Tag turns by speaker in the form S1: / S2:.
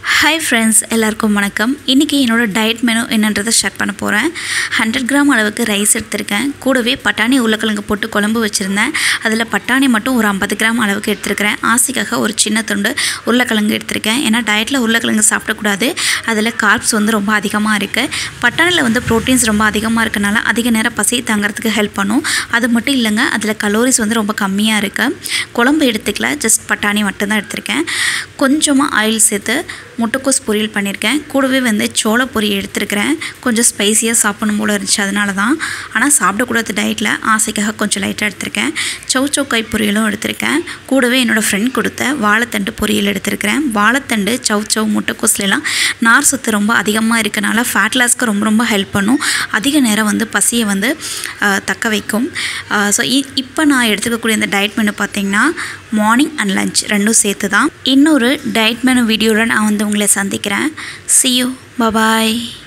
S1: hi friends எல்லாருக்கும் வணக்கம் இன்றைக்கி என்னோடய டயட் மெனு என்னன்றதை ஷேர் பண்ண போகிறேன் ஹண்ட்ரட் கிராம் அளவுக்கு ரைஸ் எடுத்திருக்கேன் கூடவே பட்டாணி உருளைக்கிழங்கு போட்டு குழம்பு வச்சுருந்தேன் அதில் பட்டாணி மட்டும் ஒரு ஐம்பது கிராம் அளவுக்கு எடுத்திருக்கிறேன் ஆசைக்காக ஒரு சின்ன துண்டு உருளைக்கிழங்கு எடுத்திருக்கேன் ஏன்னா டயட்டில் உருளைக்கிழங்கு சாப்பிடக்கூடாது அதில் கார்ப்ஸ் வந்து ரொம்ப அதிகமாக இருக்குது பட்டாணியில் வந்து ப்ரோட்டீன்ஸ் ரொம்ப அதிகமாக இருக்கனால அதிக நேரம் பசி தாங்கிறதுக்கு ஹெல்ப் பண்ணும் அது மட்டும் இல்லைங்க அதில் கலோரிஸ் வந்து ரொம்ப கம்மியாக இருக்குது குழம்பு எடுத்துக்கல ஜஸ்ட் பட்டாணி மட்டும்தான் எடுத்திருக்கேன் கொஞ்சமாக ஆயில் சேர்த்து முட்டைக்கோஸ் பொரியல் பண்ணியிருக்கேன் கூடவே வந்து சோள பொரியல் எடுத்திருக்கிறேன் கொஞ்சம் ஸ்பைசியாக சாப்பிடணும் போல இருந்துச்சு அதனால தான் ஆனால் சாப்பிடக்கூடாது டயட்டில் ஆசைக்காக கொஞ்சம் லைட்டாக எடுத்திருக்கேன் சௌ சௌக்காய் பொரியலும் எடுத்திருக்கேன் கூடவே என்னோடய ஃப்ரெண்ட் கொடுத்த வாழைத்தண்டு பொரியல் எடுத்திருக்கிறேன் வாழைத்தண்டு சௌ சௌ முட்டைக்கோஸ்லாம் நார் சத்து ரொம்ப அதிகமாக இருக்கனால ஃபேட் லாஸ்க்கு ரொம்ப ரொம்ப ஹெல்ப் பண்ணும் அதிக நேரம் வந்து பசியை வந்து ஆஹ், தக்க வைக்கும் ஸோ இப்போ நான் எடுத்துக்கக்கூடிய இந்த டயட் மெனு பார்த்தீங்கன்னா மார்னிங் அண்ட் லஞ்ச் ரெண்டும் சேர்த்து தான் இன்னொரு டயட் மெனு வீடியோட நான் வந்து உங்களை சந்திக்கிறேன் see you bye bye